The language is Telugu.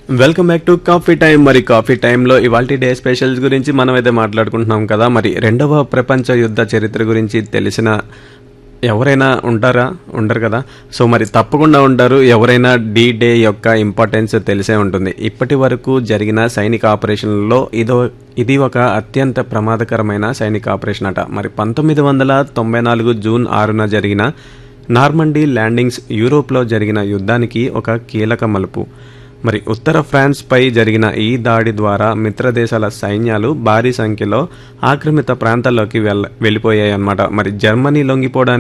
welcome back to coffee time మరి కాఫీ టైంలో ఇవాల్టి డే స్పెషల్స్ గురించి మనం అయితే మాట్లాడుకుంటున్నాం కదా మరి రెండవ ప్రపంచ యుద్ధ చరిత్ర గురించి తెలిసిన ఎవరైనా ఉంటారా ఉండరు కదా సో మరి తప్పకుండా ఉంటారు ఎవరైనా డి డే యొక్క ఇంపార్టెన్స్ తెలిసే ఉంటుంది ఇప్పటి వరకు జరిగిన సైనిక ఆపరేషన్లలో ఇదో ఇది ఒక అత్యంత ప్రమాదకరమైన సైనిక ఆపరేషన్ అట మరి పంతొమ్మిది వందల తొంభై నాలుగు జూన్ ఆరున జరిగిన నార్మండీ ల్యాండింగ్స్ యూరోప్లో జరిగిన యుద్ధానికి ఒక కీలక మలుపు మరి ఉత్తర ఫ్రాన్స్ పై జరిగిన ఈ దాడి ద్వారా మిత్రదేశాల సైన్యాలు భారీ సంఖ్యలో ఆక్రమిత ప్రాంతాల్లోకి వెళ్ళ వెళ్ళిపోయాయి అన్నమాట మరి జర్మనీ లొంగిపోవడానికి